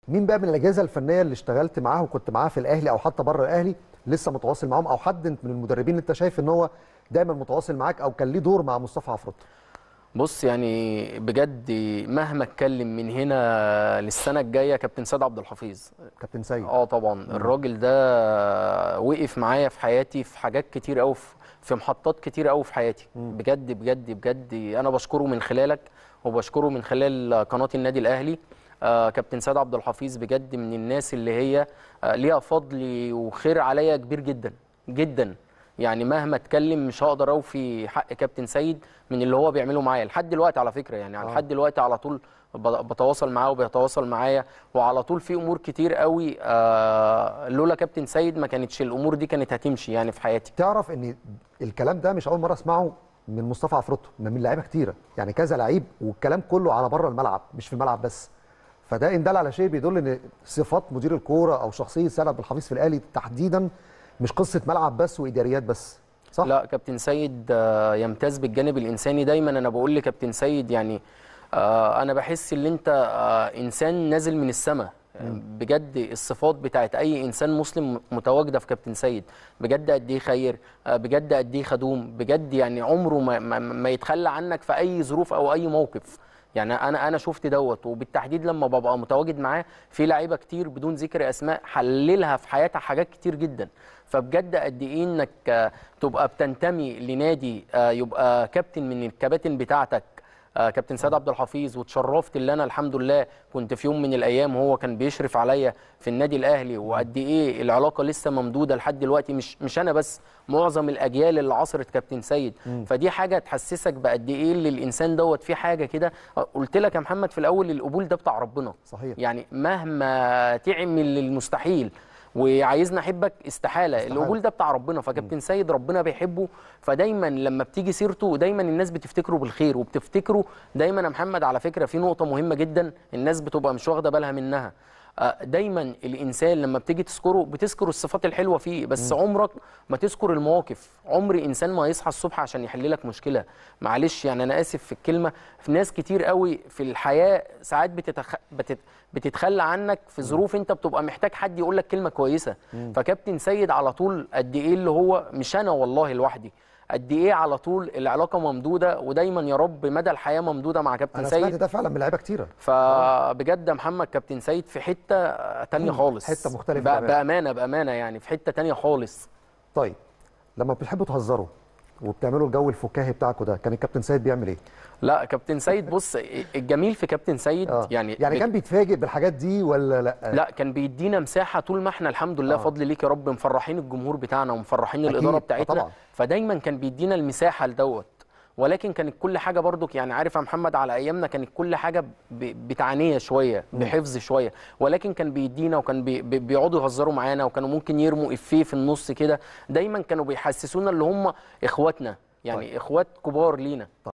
مين بقى من الاجهزه الفنيه اللي اشتغلت معاه وكنت معاه في الاهلي او حتى بره الاهلي لسه متواصل معاهم او حد من المدربين اللي انت شايف ان هو دايما متواصل معاك او كان ليه دور مع مصطفى عفروتو بص يعني بجد مهما اتكلم من هنا للسنه الجايه كابتن سيد عبد الحفيظ كابتن سيد اه طبعا الراجل ده وقف معايا في حياتي في حاجات كتير قوي في محطات كتير قوي في حياتي بجد بجد بجد انا بشكره من خلالك وبشكره من خلال قناه النادي الاهلي آه كابتن سيد عبد الحفيظ بجد من الناس اللي هي آه ليها فضل وخير عليا كبير جدا جدا يعني مهما اتكلم مش هقدر اوفي حق كابتن سيد من اللي هو بيعمله معايا لحد دلوقتي على فكره يعني آه. لحد دلوقتي على طول ب- بتواصل معاه وبيتواصل معايا وعلى طول في امور كتير قوي آه لولا كابتن سيد ما كانتش الامور دي كانت هتمشي يعني في حياتي تعرف ان الكلام ده مش اول مره اسمعه من مصطفى عفروتو ده من لعيبه كتيره يعني كذا لعيب والكلام كله على بره الملعب مش في الملعب بس فده ان دل على شيء بيدل ان صفات مدير الكوره او شخصيه سيد عبد الحفيظ في الاهلي تحديدا مش قصه ملعب بس واداريات بس صح لا كابتن سيد آه، يمتاز بالجانب الانساني دايما انا بقول لكابتن سيد يعني آه، انا بحس ان انت آه، انسان نازل من السماء بجد الصفات بتاعت اي انسان مسلم متواجده في كابتن سيد بجد قد ايه خير آه، بجد قد ايه خدوم بجد يعني عمره ما, ما, ما يتخلى عنك في اي ظروف او اي موقف يعني انا انا شفت دوت وبالتحديد لما ببقى متواجد معاه في لعيبه كتير بدون ذكر اسماء حللها في حياتها حاجات كتير جدا فبجد قد ايه انك آه، تبقى بتنتمي لنادي آه، يبقى كابتن من الكباتن بتاعتك آه، كابتن سيد عبد الحفيظ واتشرفت اللي انا الحمد لله كنت في يوم من الايام هو كان بيشرف عليا في النادي الاهلي وقد ايه العلاقه لسه ممدوده لحد دلوقتي مش مش انا بس معظم الاجيال اللي عصرت كابتن سيد فدي حاجه تحسسك بقد ايه اللي الانسان دوت في حاجه كده آه، قلت لك يا محمد في الاول القبول ده بتاع ربنا صحيح يعني مهما تعمل المستحيل وعايزني احبك استحاله, استحالة. القبول ده بتاع ربنا فكابتن سيد ربنا بيحبه فدايما لما بتيجي سيرته دايما الناس بتفتكره بالخير وبتفتكره دايما يا محمد على فكره في نقطه مهمه جدا الناس بتبقى مش واخده بالها منها آه، دايما الانسان لما بتيجي تذكره بتذكر الصفات الحلوه فيه بس عمرك ما تذكر المواقف عمر انسان ما يصحى الصبح عشان يحل لك مشكله معلش يعني انا اسف في الكلمه في ناس كتير قوي في الحياه ساعات بتتخ... بتت... بتتخلى عنك في ظروف انت بتبقى محتاج حد يقول لك كلمه كويسه فكابتن سيد على طول قد ايه اللي هو مش انا والله لوحدي قد ايه على طول العلاقه ممدوده ودايما يا رب مدى الحياه ممدوده مع كابتن انا سيد سمعت ده فعلا من لعيبه كتيره فبجد يا محمد كابتن سيد في حته تانية مم. خالص حتة مختلفة بأ- تماماً. بامانه بامانه يعني في حته تانية خالص طيب لما بتحبوا تهزروا وبتعملوا الجو الفكاهي بتاعكم ده كان الكابتن سيد بيعمل ايه؟ لا كابتن سيد بص الجميل في كابتن سيد آه. يعني يعني بت- كان بيتفاجئ بالحاجات دي ولا لا؟ لا كان بيدينا مساحه طول ما احنا الحمد لله آه. فضل ليك يا رب مفرحين الجمهور بتاعنا ومفرحين أكيد. الاداره آه بتاعتنا طبعاً. فدايما كان بيدينا المساحه لدوت ولكن كانت كل حاجه برضك يعني عارف يا محمد على ايامنا كانت كل حاجه ب- بتعنيه شويه بحفظ شويه ولكن كان بيدينا وكان بي بي- بيقعدوا يهزروا معانا وكانوا ممكن يرموا افيه في النص كده دايما كانوا بيحسسونا اللي هم اخواتنا يعني اخوات كبار لينا